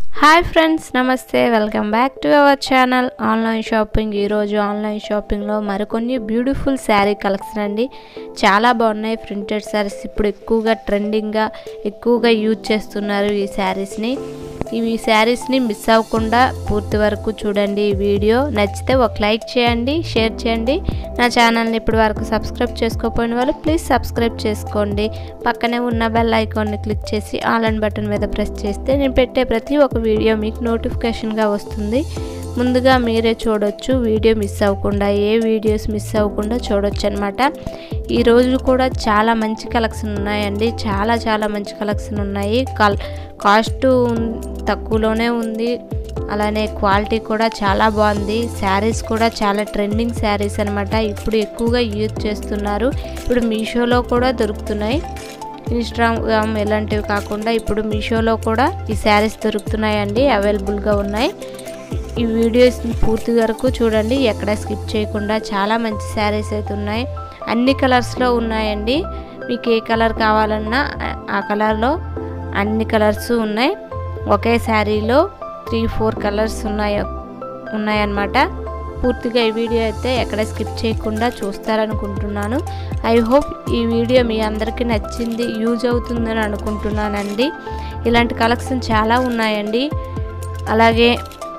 hi friends నమస్తే welcome back to our channel online shopping ఈరోజు online షాపింగ్లో మరికొన్ని బ్యూటిఫుల్ శారీ కలెక్షన్ అండి చాలా బాగున్నాయి ప్రింటెడ్ శారీస్ ఇప్పుడు ఎక్కువగా ట్రెండింగ్గా ఎక్కువగా యూజ్ చేస్తున్నారు ఈ శారీస్ని ఇవి శారీస్ని మిస్ అవ్వకుండా పూర్తి వరకు చూడండి ఈ వీడియో నచ్చితే ఒక లైక్ చేయండి షేర్ చేయండి నా ఛానల్ని ఇప్పటి వరకు సబ్స్క్రైబ్ చేసుకోకపోయిన వాళ్ళు ప్లీజ్ సబ్స్క్రైబ్ చేసుకోండి పక్కనే ఉన్న బెల్ ఐకాన్ని క్లిక్ చేసి ఆల్ అండ్ బటన్ మీద ప్రెస్ చేస్తే నేను పెట్టే ప్రతి ఒక్క వీడియో మీకు నోటిఫికేషన్గా వస్తుంది ముందుగా మీరే చూడొచ్చు వీడియో మిస్ అవ్వకుండా ఏ వీడియోస్ మిస్ అవ్వకుండా చూడొచ్చు అనమాట ఈరోజు కూడా చాలా మంచి కలెక్షన్ ఉన్నాయండి చాలా చాలా మంచి కలెక్షన్ ఉన్నాయి కాల్ కాస్ట్ తక్కువలోనే ఉంది అలానే క్వాలిటీ కూడా చాలా బాగుంది శారీస్ కూడా చాలా ట్రెండింగ్ శారీస్ అనమాట ఇప్పుడు ఎక్కువగా యూజ్ చేస్తున్నారు ఇప్పుడు మీషోలో కూడా దొరుకుతున్నాయి ఇన్స్టాగ్రామ్ ఇలాంటివి కాకుండా ఇప్పుడు మీషోలో కూడా ఈ శారీస్ దొరుకుతున్నాయండి అవైలబుల్గా ఉన్నాయి ఈ వీడియోస్ పూర్తి వరకు చూడండి ఎక్కడ స్కిప్ చేయకుండా చాలా మంచి శారీస్ అయితే ఉన్నాయి అన్ని కలర్స్లో ఉన్నాయండి మీకు ఏ కలర్ కావాలన్నా ఆ కలర్లో అన్ని కలర్స్ ఉన్నాయి ఒకే శారీలో త్రీ ఫోర్ కలర్స్ ఉన్నాయి ఉన్నాయన్నమాట పూర్తిగా ఈ వీడియో అయితే ఎక్కడ స్కిప్ చేయకుండా చూస్తారనుకుంటున్నాను ఐ హోప్ ఈ వీడియో మీ అందరికీ నచ్చింది యూజ్ అవుతుందని అనుకుంటున్నానండి ఇలాంటి కలెక్షన్ చాలా ఉన్నాయండి అలాగే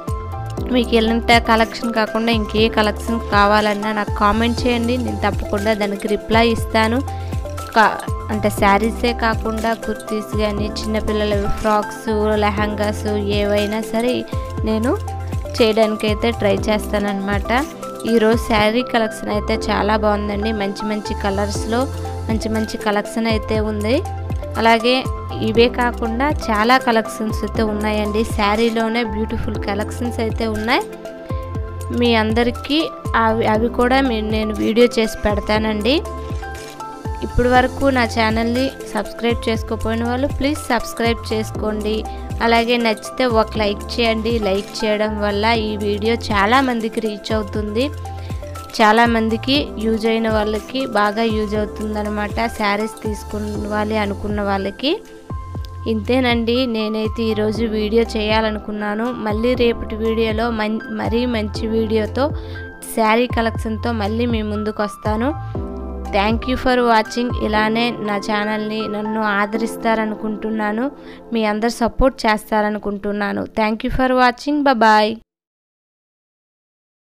మీకు ఎలాంటి కలెక్షన్ కాకుండా ఇంకే కలెక్షన్ కావాలన్నా నాకు కామెంట్ చేయండి నేను తప్పకుండా దానికి రిప్లై ఇస్తాను కా అంటే శారీసే కాకుండా కుర్తీస్ కానీ చిన్నపిల్లల ఫ్రాక్స్ లెహంగాస్ ఏవైనా సరే నేను చేయడానికి అయితే ట్రై చేస్తానన్నమాట ఈరోజు శారీ కలెక్షన్ అయితే చాలా బాగుందండి మంచి మంచి కలర్స్లో మంచి మంచి కలెక్షన్ అయితే ఉంది అలాగే ఇవే కాకుండా చాలా కలెక్షన్స్ అయితే ఉన్నాయండి శారీలోనే బ్యూటిఫుల్ కలెక్షన్స్ అయితే ఉన్నాయి మీ అందరికీ అవి అవి కూడా నేను వీడియో చేసి పెడతానండి ఇప్పటి వరకు నా ఛానల్ని సబ్స్క్రైబ్ చేసుకోపోయిన వాళ్ళు ప్లీజ్ సబ్స్క్రైబ్ చేసుకోండి అలాగే నచ్చితే ఒక లైక్ చేయండి లైక్ చేయడం వల్ల ఈ వీడియో చాలామందికి రీచ్ అవుతుంది చాలామందికి యూజ్ అయిన వాళ్ళకి బాగా యూజ్ అవుతుందన్నమాట శారీస్ తీసుకోవాలి అనుకున్న వాళ్ళకి ఇంతేనండి నేనైతే ఈరోజు వీడియో చేయాలనుకున్నాను మళ్ళీ రేపటి వీడియోలో మం మరీ మంచి వీడియోతో శారీ కలెక్షన్తో మళ్ళీ మీ ముందుకు వస్తాను థ్యాంక్ యూ ఫర్ వాచింగ్ ఇలానే నా ఛానల్ని నన్ను ఆదరిస్తారనుకుంటున్నాను మీ అందరు సపోర్ట్ చేస్తారనుకుంటున్నాను thank you for watching bye